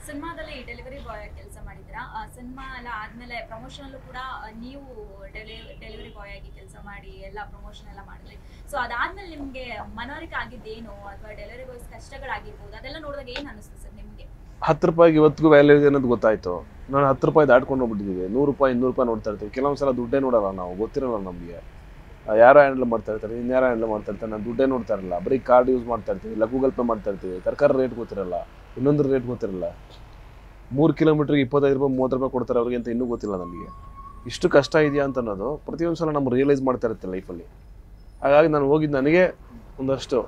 ಸಿನಿಮಾದಲ್ಲಿ delivery boy ಆಗಿ ಕೆಲಸ ಮಾಡಿದ್ರಾ ಸಿನಿಮಾ ಎಲ್ಲ ಆದ್ಮೇಲೆ ಪ್ರಮೋಷನ್ ಅಲ್ಲೂ ಕೂಡ ಆ, ನೀವು ಡೆಲಿವರಿ ಬಾಯ್ ಆಗಿ ಕೆಲಸ ಮಾಡಿ ಎಲ್ಲ ಪ್ರಮೋಷನ್ ಎಲ್ಲ ಮಾಡಿದ್ರಿ ಸೊ ಅದಾದ್ಮೇಲೆ ನಿಮ್ಗೆ ಮನವರಿಕೆ ಆಗಿದ್ದೇನು ಅಥವಾ ಡೆಲಿವರಿ ಬಾಯ್ಸ್ ಕಷ್ಟಗಳಾಗಿರ್ಬೋದು ಅದೆಲ್ಲ ನೋಡಿದಾಗ ಏನ್ ಅನಿಸ್ತು ಸರ್ ನಿಮ್ಗೆ ಹತ್ತು ರೂಪಾಯಿಗೆ ಇವತ್ತಿಗೂ ವ್ಯಾಲ್ಯೂ ಇದೆ ಅನ್ನೋದು ಗೊತ್ತಾಯ್ತು ನಾನು ಹತ್ತು ರೂಪಾಯಿ ದಾಟ್ಕೊಂಡು ಹೋಗ್ಬಿಟ್ಟಿದ್ದೀವಿ ನೂರು ರೂಪಾಯಿ ಇನ್ನೂರು ರೂಪಾಯಿ ನೋಡ್ತಾ ಇರ್ತೀವಿ ಕೆಲವೊಂದು ಸಲ ದುಡ್ಡೇ ನೋಡಲ್ಲ ನಾವು ಗೊತ್ತಿರಲ್ಲ ನಮಗೆ ಯಾರೋ ಹ್ಯಾಂಡಲ್ ಮಾಡ್ತಾ ಇರ್ತಾರೆ ಇನ್ಯಾರೋ ಹ್ಯಾಂಡಲ್ ಮಾಡ್ತಾ ಇರ್ತಾರೆ ನಾನು ದುಡ್ಡೇ ನೋಡ್ತಾ ಇರಲ್ಲ ಬರೀ ಕಾರ್ಡ್ ಯೂಸ್ ಮಾಡ್ತಾ ಇರ್ತೀವಿ ಇಲ್ಲ ಗೂಗಲ್ ಪೇ ಮಾಡ್ತಾ ಇರ್ತೀವಿ ತರಕಾರಿ ರೇಟ್ ಗೊತ್ತಿರಲ್ಲ ಇನ್ನೊಂದು ರೇಟ್ ಗೊತ್ತಿರಲ್ಲ ಮೂರು ಕಿಲೋಮೀಟ್ರಿಗೆ ಇಪ್ಪತ್ತೈದು ರೂಪಾಯಿ ಮೂವತ್ತು ರೂಪಾಯಿ ಕೊಡ್ತಾರೆ ಅವ್ರಿಗೆ ಅಂತ ಇನ್ನೂ ಗೊತ್ತಿಲ್ಲ ನಮಗೆ ಇಷ್ಟು ಕಷ್ಟ ಇದೆಯಾ ಅಂತ ಅನ್ನೋದು ಪ್ರತಿಯೊಂದು ಸಲ ನಮ್ಮ ರಿಯಲೈಸ್ ಮಾಡ್ತಾ ಇರುತ್ತೆ ಲೈಫಲ್ಲಿ ಹಾಗಾಗಿ ನಾನು ಹೋಗಿದ್ದು ನನಗೆ ಒಂದಷ್ಟು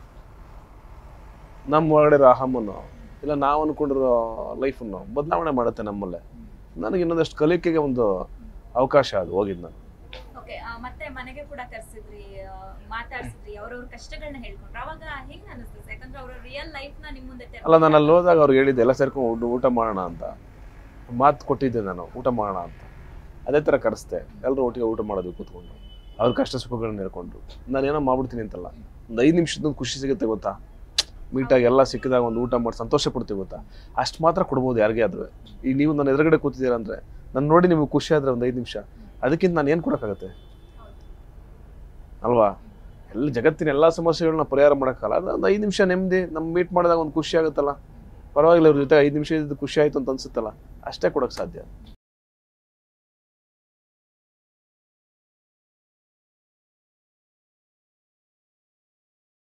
ನಮ್ಮ ಒಳಗಡೆ ಇರೋ ಅಹಮನ್ನು ಇಲ್ಲ ನಾವು ಅನ್ಕೊಂಡಿರೋ ಲೈಫನ್ನು ಬದಲಾವಣೆ ಮಾಡುತ್ತೆ ನಮ್ಮಲ್ಲೇ ನನಗೆ ಇನ್ನೊಂದಷ್ಟು ಕಲಿಕೆಗೆ ಒಂದು ಅವಕಾಶ ಅದು ಹೋಗಿದ್ದು ನಾನು ಓಕೆ ಮತ್ತೆ ಮನೆಗೆ ಕೂಡ ಕರ್ಸಿದ್ರಿ ಆ, ಮಾತಾಡ್ಸಿದ್ರಿ ಅವ್ರವ್ರ ಕಷ್ಟಗಳನ್ನ ಹೇಳ್ಕೊಂಡ್ರು ಅವಾಗ ಹೆಂಗ್ ಅನಿಸ್ತು sir? ಯಾಕಂದ್ರೆ ಅವ್ರ ರಿಯಲ್ ಲೈಫ್ ನ ನಿಮ್ ಮುಂದೆ ತೆರೆ ಅಲ್ಲ ನಾನು ಅಲ್ಲಿ ಹೋದಾಗ ಅವ್ರಿಗೆ ಹೇಳಿದ್ದೆ ಎಲ್ಲ ಸೇರ್ಕೊಂಡು ಊಟ ಊಟ ಮಾಡೋಣ ಅಂತ ಮಾತು ಕೊಟ್ಟಿದ್ದೆ ನಾನು ಊಟ ಮಾಡೋಣ ಅಂತ ಅದೇ ಥರ ಕರೆಸ್ದೆ ಎಲ್ಲರೂ ಒಟ್ಟಿಗೆ ಊಟ ಮಾಡೋದು ಕೂತ್ಕೊಂಡು ಅವ್ರ ಕಷ್ಟ ಸುಖಗಳನ್ನ ಹೇಳ್ಕೊಂಡ್ರು ನಾನು ಏನೋ ಮಾಡ್ಬಿಡ್ತೀನಿ ಅಂತಲ್ಲ ಒಂದು ಐದು ನಿಮಿಷದ ಖುಷಿ ಸಿಗುತ್ತೆ ಗೊತ್ತಾ ಮೀಟಾಗಿ ಎಲ್ಲ ಸಿಕ್ಕಿದಾಗ ಒಂದು ಊಟ ಮಾಡಿ ಸಂತೋಷ ಪಡ್ತೀವಿ ಗೊತ್ತಾ ಅಷ್ಟು ಮಾತ್ರ ಕೊಡ್ಬೋದು ಯಾರಿಗೇ ಆದ್ರೂ ಈಗ ನೀವು ನನ್ನ ಎದುರುಗಡೆ ಕೂತಿದ್ದೀರಾ ಅಂದರೆ ನಾನು ನೋಡಿ ನಿಮಗೆ ಖುಷಿ ಆದರೆ ಒಂದು ಐದು ನಿಮಿಷ ಅದಕ್ಕಿಂತ ನಾನು ಏನು ಕೊಡೋಕ್ಕಾಗತ್ತೆ ಅಲ್ವಾ ಎಲ್ಲ ಜಗತ್ತಿನ ಎಲ್ಲ ಸಮಸ್ಯೆಗಳನ್ನ ಪರಿಹಾರ ಮಾಡೋಕ್ಕಲ್ಲ ಅದು ಒಂದು ಐದು ನಿಮಿಷ ನೆಮ್ಮದಿ ನಮ್ಮ ಮೀಟ್ ಮಾಡಿದಾಗ ಒಂದು ಖುಷಿ ಆಗುತ್ತಲ್ಲ ಪರವಾಗಿಲ್ಲ ಇವ್ರ ಜೊತೆ ಐದು ನಿಮಿಷ ಇದ್ದು ಖುಷಿ ಆಯಿತು ಅಂತ ಅನ್ಸುತ್ತಲ್ಲ ಅಷ್ಟೇ ಕೊಡೋಕ್ಕೆ ಸಾಧ್ಯ